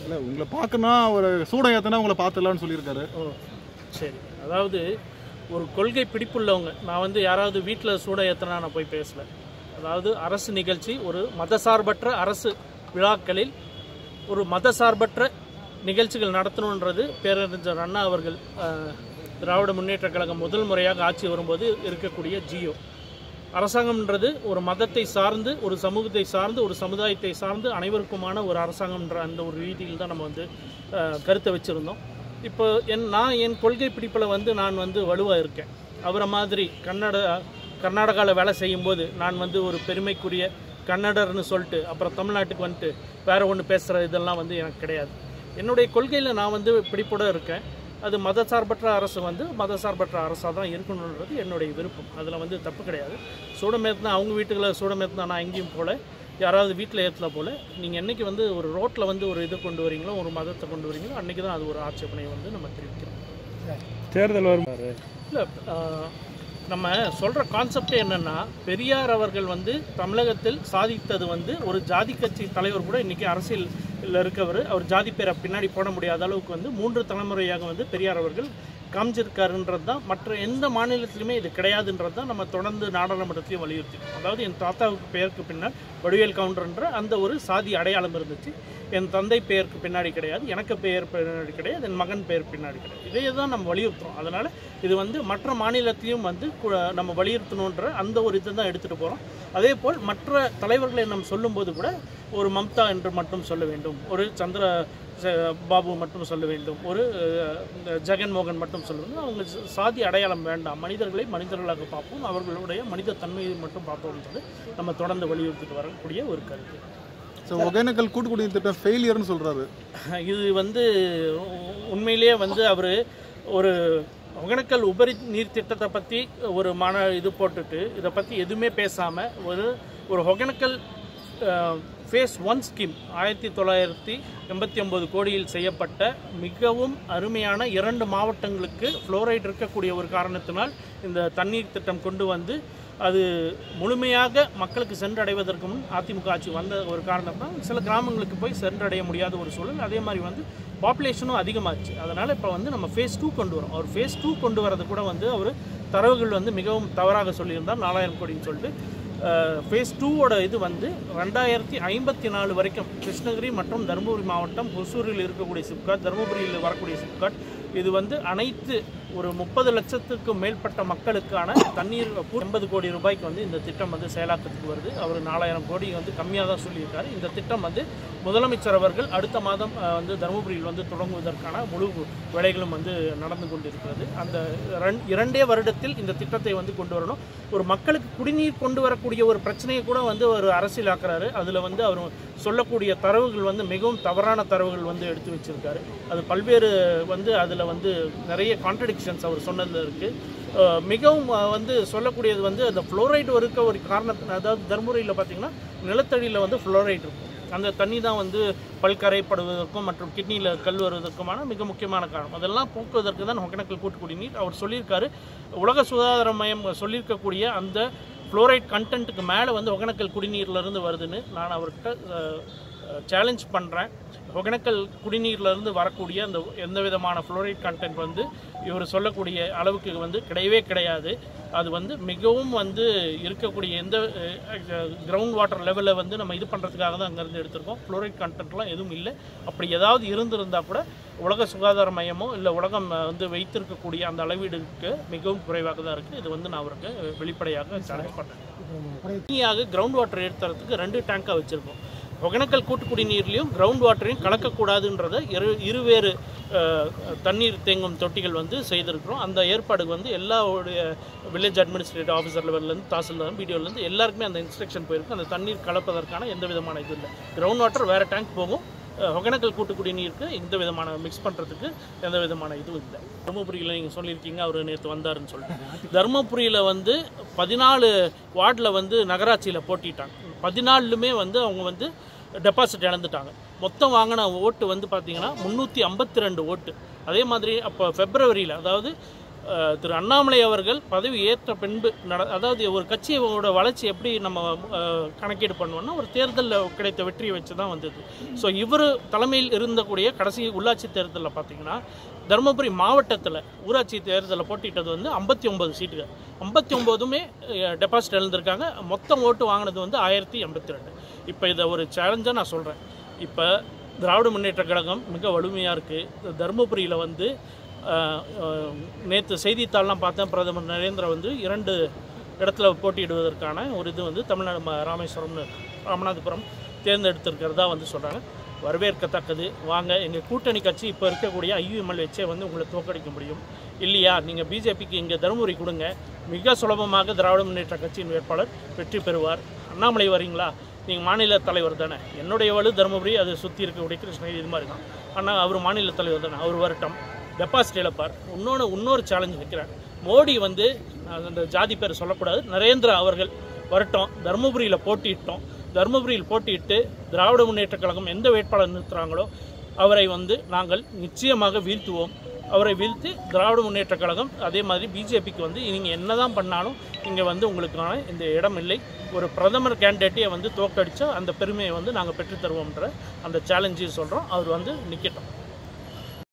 இல்லை உங்களை பார்க்கணும் ஒரு சூடம் ஏற்றினா உங்களை பார்த்துடலான்னு சொல்லியிருக்காரு ஓ சரி அதாவது ஒரு கொள்கை பிடிப்புள்ளவங்க நான் வந்து யாராவது வீட்டில் சூட ஏற்றினா நான் போய் பேசல அதாவது அரசு நிகழ்ச்சி ஒரு மதசார்பற்ற அரசு விழாக்களில் ஒரு மதசார்பற்ற நிகழ்ச்சிகள் நடத்தணுன்றது பேரறிஞர் அண்ணா அவர்கள் அஹ், திராவிட முன்னேற்ற கழகம் முதல் முறையாக ஆட்சி வரும்போது இருக்கக்கூடிய ஜியோ அரசாங்கம்ன்றது ஒரு மதத்தை சார்ந்து ஒரு சமூகத்தை சார்ந்து ஒரு சமுதாயத்தை சார்ந்து அனைவருக்குமான ஒரு அரசாங்கம்ன்ற அந்த ஒரு ரீதியில் தான் நம்ம வந்து அஹ், கருத்தை வச்சுருந்தோம் இப்போ என் நான் என் கொள்கை பிடிப்பில் வந்து நான் வந்து வலுவாக இருக்கேன் அவரை மாதிரி கன்னட கர்நாடகாவில் வேலை செய்யும்போது நான் வந்து ஒரு பெருமைக்குரிய கன்னடர்னு சொல்லிட்டு அப்புறம் தமிழ்நாட்டுக்கு வந்துட்டு வேற ஒன்று பேசுகிற இதெல்லாம் வந்து எனக்கு கிடையாது என்னுடைய கொள்கையில் நான் வந்து பிடிப்போட இருக்கேன் அது மதசார்பற்ற அரசு வந்து மதசார்பற்ற அரசாக தான் இருக்கணுன்றது என்னுடைய விருப்பம் அதில் வந்து தப்பு கிடையாது சூடமேத்தினா அவங்க வீட்டுகளில் சூடமேத்தினா நான் எங்கேயும் போல யாராவது வீட்டில் ஏற்றல போல நீங்கள் என்னைக்கு வந்து ஒரு ரோட்டில் வந்து ஒரு இது கொண்டு வரீங்களோ ஒரு மதத்தை கொண்டு வரீங்களோ அன்றைக்கி தான் அது ஒரு ஆட்சேபனை வந்து நம்ம தெரிவிக்கிறோம் தேர்தல் வரும் இல்லை நம்ம சொல்கிற கான்செப்டே என்னென்னா பெரியார் அவர்கள் வந்து தமிழகத்தில் சாதித்தது வந்து ஒரு ஜாதி கட்சி தலைவர் கூட இன்றைக்கி அரசியலில் இருக்கவர் அவர் ஜாதி பேரை பின்னாடி போட முடியாத அளவுக்கு வந்து மூன்று தலைமுறையாக வந்து பெரியார் அவர்கள் காமிச்சிருக்காருன்றது தான் மற்ற எந்த மாநிலத்திலுமே இது கிடையாதுன்றது தான் நம்ம தொடர்ந்து நாடாளுமன்றத்திலையும் வலியுறுத்தினோம் அதாவது என் தாத்தாவுக்கு பெயருக்கு பின்னால் வடிவேல் கவுண்டர்ன்ற அந்த ஒரு சாதி அடையாளம் இருந்துச்சு என் தந்தை பெயருக்கு பின்னாடி கிடையாது எனக்கு பெயர் பின்னாடி கிடையாது என் மகன் பெயர் பின்னாடி கிடையாது இதையே தான் நம்ம வலியுறுத்துறோம் அதனால் இது வந்து மற்ற மாநிலத்திலையும் வந்து கு- நம்ம வலியுறுத்தணுன்ற அந்த ஒரு இதை தான் எடுத்துகிட்டு போகிறோம் அதே போல் மற்ற தலைவர்களை நம்ம சொல்லும்போது கூட ஒரு மம்தா என்று மட்டும் சொல்ல வேண்டும் ஒரு சந்திர ச- பாபு மட்டும் சொல்ல வேண்டும் ஒரு அஹ், இந்த ஜெகன்மோகன் மட்டும் சொல்ல வேண்டும் அவங்க ச- சாதி அடையாளம் வேண்டாம் மனிதர்களை மனிதர்களாக பார்ப்போம் அவர்களுடைய மனித தன்மையை மட்டும் பார்ப்போம்ன்றது நம்ம தொடர்ந்து வலியுறுத்திட்டு வரக்கூடிய ஒரு கருத்து ஸோ ஒகேனக்கல் கூட்டுக்குடிநீர் திட்டம் ஃபெயிலியர்னு சொல்கிறாரு இது வந்து உ- உண்மையிலேயே வந்து அவர் ஒரு ஒகேனக்கல் உபரி நீர் திட்டத்தை பற்றி ஒரு மன இது போட்டுட்டு இதை பற்றி எதுவுமே பேசாமல் ஒரு ஒரு ஒகேனக்கல் ஃபேஸ் ஒன் ஸ்கீம் ஆயிரத்தி தொள்ளாயிரத்தி எண்பத்தி ஒம்பது கோடியில் செய்யப்பட்ட மிகவும் அருமையான இரண்டு மாவட்டங்களுக்கு ஃப்ளோரைடு இருக்கக்கூடிய ஒரு காரணத்தினால் இந்த தண்ணீர் திட்டம் கொண்டு வந்து அது முழுமையாக மக்களுக்கு சென்றடைவதற்கு முன் அதிமுக ஆட்சி வந்த ஒரு காரணத்தான் சில கிராமங்களுக்கு போய் சென்றடைய முடியாத ஒரு சூழல் அதே மாதிரி வந்து பாப்புலேஷனும் அதிகமாச்சு அதனால் இப்போ வந்து நம்ம ஃபேஸ் டூ கொண்டு வரோம் அவர் ஃபேஸ் டூ கொண்டு வரது கூட வந்து அவர் தரவுகள் வந்து மிகவும் தவறாக சொல்லியிருந்தார் நாலாயிரம் கோடின்னு சொல்லிட்டு ஃபேஸ் டூவோட இது வந்து ரெண்டாயிரத்தி ஐம்பத்தி நாலு வரைக்கும் கிருஷ்ணகிரி மற்றும் தருமபுரி மாவட்டம் ஒசூரில் இருக்கக்கூடிய சிப்காட் தருமபுரியில் வரக்கூடிய சிப்காட் இது வந்து அனைத்து ஒரு முப்பது லட்சத்துக்கும் மேற்பட்ட மக்களுக்கான தண்ணீர் எண்பது கோடி ரூபாய்க்கு வந்து இந்த திட்டம் வந்து செயலாக்கத்துக்கு வருது அவர் நாலாயிரம் கோடி வந்து கம்மியாக தான் சொல்லியிருக்காரு இந்த திட்டம் வந்து முதலமைச்சர் அவர்கள் அடுத்த மாதம் அஹ், வந்து தருமபுரியில் வந்து தொடங்குவதற்கான முழு வேலைகளும் வந்து நடந்து கொண்டிருக்கிறது அந்த ரெண்- இரண்டே வருடத்தில் இந்த திட்டத்தை வந்து கொண்டு வரணும் ஒரு மக்களுக்கு குடிநீர் கொண்டு வரக்கூடிய ஒரு பிரச்சனையை கூட வந்து ஒரு அரசியலாக்குறாரு அதில் வந்து அவர் சொல்லக்கூடிய தரவுகள் வந்து மிகவும் தவறான தரவுகள் வந்து எடுத்து வச்சிருக்காரு அது பல்வேறு வந்து அதில் வந்து நிறைய கான்ட்ரடிக்ஷன்ஸ் அவர் சொன்னதில் இருக்குது மிகவும் அஹ், வந்து சொல்லக்கூடியது வந்து அந்த ஃப்ளோரைடு இருக்க ஒரு காரணத்தின் அதாவது தருமபுரியில் பார்த்தீங்கன்னா நிலத்தடியில் வந்து ஃப்ளோரைடு இருக்கும் அந்த தண்ணி தான் வந்து பல்கரைப்படுவதற்கும் மற்றும் கிட்னியில் கல் வருவதற்குமான மிக முக்கியமான காரணம் அதெல்லாம் போக்குவதற்கு தான் ஒகேனக்கல் கூட்டு குடிநீர் அவர் சொல்லியிருக்காரு உலக சுகாதார மையம் சொல்லியிருக்கக்கூடிய அந்த ஃப்ளோரைட் கண்டென்ட்டுக்கு மேலே வந்து ஒகேனக்கல் குடிநீர்லேருந்து வருதுன்னு நான் அவர்கிட்ட சேலஞ்ச் பண்ணுறேன் ஒகேனக்கல் குடிநீர்லேருந்து வரக்கூடிய அந்த எந்த விதமான ஃப்ளோரைட் கண்டென்ட் வந்து இவர் சொல்லக்கூடிய அளவுக்கு வந்து கிடையவே கிடையாது அது வந்து மிகவும் வந்து இருக்கக்கூடிய எந்த கிரவுண்ட் வாட்டர் லெவலில் வந்து நம்ம இது பண்ணுறதுக்காக தான் அங்கேருந்து எடுத்திருக்கோம் ஃப்ளோரைட் கண்டென்ட்லாம் எதுவும் இல்லை அப்படி ஏதாவது இருந்திருந்தால் கூட உலக சுகாதார மையமோ இல்லை உலகம் அஹ், வந்து வைத்திருக்கக்கூடிய அந்த அளவீடுக்கு மிகவும் குறைவாக தான் இருக்குது இது வந்து நான் அவருக்கு வெளிப்படையாக சேலஞ்ச் பண்ணுறேன் தனியாக கிரவுண்ட் வாட்டர் எடுத்துறதுக்கு ரெண்டு டேங்காக வச்சுருக்கோம் ஒகேனக்கல் கூட்டு குடிநீர்லையும் கிரவுண்ட் வாட்டரையும் கலக்கக்கூடாதுன்றதை இரு இருவேறு அஹ், தண்ணீர் தேங்கும் தொட்டிகள் வந்து செய்திருக்கிறோம் அந்த ஏற்பாடுக்கு வந்து எல்லாருடைய வில்லேஜ் அட்மினிஸ்ட்ரேட்டிவ் ஆஃபீஸர் லெவல்லேருந்து தாசில்தார் பிடிஓலேருந்து எல்லாருக்குமே அந்த இன்ஸ்ட்ரக்ஷன் போயிருக்கு அந்த தண்ணீர் கலப்பதற்கான எந்த விதமான இது இல்லை கிரவுண்ட் வாட்டர் வேறு டேங்க் போகும் அஹ், ஒகேனக்கல் கூட்டு குடிநீருக்கு எந்த விதமான மிக்ஸ் பண்ணுறதுக்கு எந்த விதமான இதுவும் இல்லை தருமபுரியில் நீங்கள் சொல்லியிருக்கீங்க அவர் நேற்று வந்தாருன்னு சொல்லிட்டு தருமபுரியில் வந்து பதினாலு வார்டில் வந்து நகராட்சியில் போட்டிட்டாங்க பதினாலுமே வந்து அவங்க வந்து டெபாசிட் இழந்துட்டாங்க மொத்தம் வாங்கின ஓட்டு வந்து பார்த்தீங்கன்னா முந்நூற்றி ஐம்பத்தி ரெண்டு ஓட்டு அதே மாதிரி அப்போ ஃபெப்ரவரியில் அதாவது அஹ், திரு அண்ணாமலை அவர்கள் பதவி ஏற்ற பின்பு நட அதாவது ஒரு கட்சியோட வளர்ச்சி எப்படி நம்ம அஹ், கணக்கீடு பண்ணுவோம்னா ஒரு தேர்தலில் கிடைத்த வெற்றியை வச்சு தான் வந்தது ஸோ இவர் தலைமையில் இருந்தக்கூடிய கடைசி உள்ளாட்சி தேர்தலில் பார்த்தீங்கன்னா தருமபுரி மாவட்டத்தில் ஊராட்சி தேர்தலில் போட்டிட்டது வந்து ஐம்பத்தி ஒம்பது சீட்டுகள் ஐம்பத்தி ஒம்போதுமே டெபாசிட் எழுந்திருக்காங்க மொத்தம் ஓட்டு வாங்கினது வந்து ஆயிரத்தி எண்பத்தி ரெண்டு இப்போ இதை ஒரு சேலஞ்சாக நான் சொல்கிறேன் இப்போ திராவிட முன்னேற்ற கழகம் மிக வலிமையாக இருக்குது தருமபுரியில் வந்து நேற்று செய்தித்தாள்லாம் பார்த்தேன் பிரதமர் நரேந்திர வந்து இரண்டு இடத்துல போட்டியிடுவதற்கான ஒரு இது வந்து தமிழ்நாடு ம- ராமேஸ்வரம்னு ராமநாதபுரம் தேர்ந்தெடுத்திருக்கிறதா வந்து சொல்கிறாங்க வரவேற்கத்தக்கது வாங்க எங்கள் கூட்டணி கட்சி இப்போ இருக்கக்கூடிய ஐயுஎம்எல் வச்சே வந்து உங்களை தோக்கடிக்க முடியும் இல்லையா நீங்கள் பிஜேபிக்கு இங்கே தருமபுரி கொடுங்க மிக சுலபமாக திராவிட முன்னேற்ற கட்சியின் வேட்பாளர் வெற்றி பெறுவார் அண்ணாமலை வரீங்களா நீங்கள் மாநில தலைவர் தானே என்னுடைய வலு தருமபுரி அது சுற்றி இருக்கக்கூடிய கிருஷ்ணகிரி இது மாதிரி தான் ஆனால் அவர் மாநில தலைவர் தானே அவர் வரட்டும் டெபாசிட் இழப்பார் இன்னொன்று இன்னொரு சேலஞ்ச் வைக்கிறேன் மோடி வந்து நான் அந்த ஜாதி பேர் சொல்லக்கூடாது நரேந்திரா அவர்கள் வரட்டும் தருமபுரியில் போட்டியிட்டோம் தருமபுரியில் போட்டியிட்டு திராவிட முன்னேற்ற கழகம் எந்த வேட்பாளர் நிறுத்துகிறாங்களோ அவரை வந்து நாங்கள் நிச்சயமாக வீழ்த்துவோம் அவரை வீழ்த்தி திராவிட முன்னேற்ற கழகம் அதே மாதிரி பிஜேபிக்கு வந்து நீங்கள் என்ன தான் பண்ணாலும் இங்கே வந்து உங்களுக்கான இந்த இடம் இல்லை ஒரு பிரதமர் கேண்டிடேட்டே வந்து தோக்கடிச்சா அந்த பெருமையை வந்து நாங்கள் பெற்றுத் தருவோம்ன்ற அந்த சேலஞ்சையும் சொல்கிறோம் அவர் வந்து நிற்கட்டும்